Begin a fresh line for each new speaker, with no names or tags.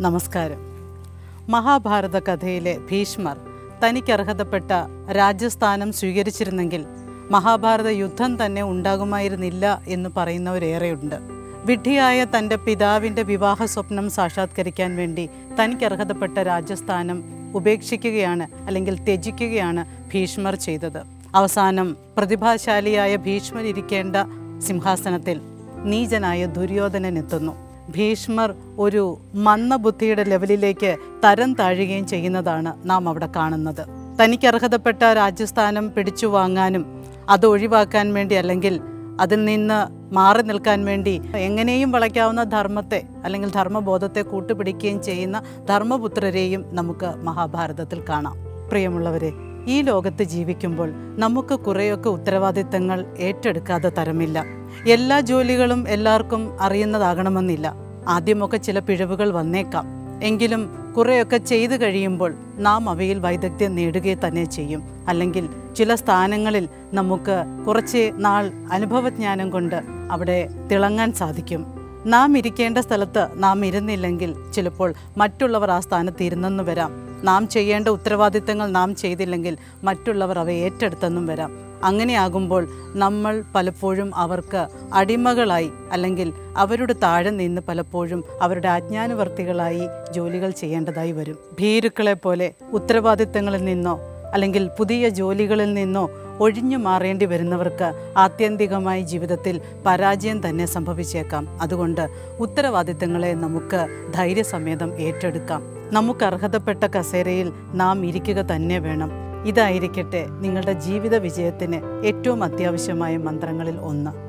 നമസ്കാരം മഹാഭാരത കഥയിലെ ഭീഷ്മർ തനിക്കർഹതപ്പെട്ട രാജ്യസ്ഥാനം സ്വീകരിച്ചിരുന്നെങ്കിൽ മഹാഭാരത യുദ്ധം തന്നെ ഉണ്ടാകുമായിരുന്നില്ല എന്ന് പറയുന്നവരേറെയുണ്ട് വിഡ്ഢിയായ തൻ്റെ പിതാവിൻ്റെ വിവാഹ സ്വപ്നം സാക്ഷാത്കരിക്കാൻ വേണ്ടി തനിക്കർഹതപ്പെട്ട രാജ്യസ്ഥാനം ഉപേക്ഷിക്കുകയാണ് അല്ലെങ്കിൽ ത്യജിക്കുകയാണ് ഭീഷ്മർ ചെയ്തത് അവസാനം പ്രതിഭാശാലിയായ ഭീഷ്മർ ഇരിക്കേണ്ട സിംഹാസനത്തിൽ നീചനായ ദുര്യോധനൻ എത്തുന്നു ഭീഷ്മർ ഒരു മന്ദബുദ്ധിയുടെ ലെവലിലേക്ക് തരം താഴുകയും ചെയ്യുന്നതാണ് നാം അവിടെ കാണുന്നത് തനിക്ക് അർഹതപ്പെട്ട രാജ്യസ്ഥാനം പിടിച്ചു വാങ്ങാനും അത് ഒഴിവാക്കാൻ വേണ്ടി അല്ലെങ്കിൽ അതിൽ നിന്ന് മാറി നിൽക്കാൻ വേണ്ടി എങ്ങനെയും വളയ്ക്കാവുന്ന ധർമ്മത്തെ അല്ലെങ്കിൽ ധർമ്മബോധത്തെ കൂട്ടുപിടിക്കുകയും ചെയ്യുന്ന ധർമ്മപുത്രരെയും നമുക്ക് മഹാഭാരതത്തിൽ കാണാം പ്രിയമുള്ളവരെ ഈ ലോകത്ത് ജീവിക്കുമ്പോൾ നമുക്ക് കുറേയൊക്കെ ഉത്തരവാദിത്തങ്ങൾ ഏറ്റെടുക്കാതെ തരമില്ല എല്ലാ ജോലികളും എല്ലാവർക്കും അറിയുന്നതാകണമെന്നില്ല ആദ്യമൊക്കെ ചില പിഴവുകൾ വന്നേക്കാം എങ്കിലും കുറേയൊക്കെ ചെയ്തു കഴിയുമ്പോൾ നാം അവയിൽ വൈദഗ്ധ്യം നേടുകയെ തന്നെ ചെയ്യും അല്ലെങ്കിൽ ചില സ്ഥാനങ്ങളിൽ നമുക്ക് കുറച്ച് നാൾ അനുഭവജ്ഞാനം കൊണ്ട് അവിടെ തിളങ്ങാൻ സാധിക്കും നാം ഇരിക്കേണ്ട സ്ഥലത്ത് നാം ഇരുന്നില്ലെങ്കിൽ ചിലപ്പോൾ മറ്റുള്ളവർ ആ സ്ഥാനത്ത് ഇരുന്നെന്ന് വരാം നാം ചെയ്യേണ്ട ഉത്തരവാദിത്തങ്ങൾ നാം ചെയ്തില്ലെങ്കിൽ മറ്റുള്ളവർ അവ ഏറ്റെടുത്തെന്നും വരാം അങ്ങനെയാകുമ്പോൾ നമ്മൾ പലപ്പോഴും അവർക്ക് അടിമകളായി അല്ലെങ്കിൽ അവരുടെ താഴെ നിന്ന് പലപ്പോഴും അവരുടെ അജ്ഞാനവർത്തികളായി ജോലികൾ ചെയ്യേണ്ടതായി വരും ഭീരുക്കളെ പോലെ ഉത്തരവാദിത്തങ്ങളിൽ നിന്നോ അല്ലെങ്കിൽ പുതിയ ജോലികളിൽ നിന്നോ ഒഴിഞ്ഞു മാറേണ്ടി വരുന്നവർക്ക് ആത്യന്തികമായി ജീവിതത്തിൽ പരാജയം തന്നെ സംഭവിച്ചേക്കാം അതുകൊണ്ട് ഉത്തരവാദിത്തങ്ങളെ നമുക്ക് ധൈര്യസമേതം ഏറ്റെടുക്കാം നമുക്ക് അർഹതപ്പെട്ട കസേരയിൽ നാം ഇരിക്കുക തന്നെ വേണം ഇതായിരിക്കട്ടെ നിങ്ങളുടെ ജീവിത വിജയത്തിന് ഏറ്റവും അത്യാവശ്യമായ മന്ത്രങ്ങളിൽ ഒന്ന്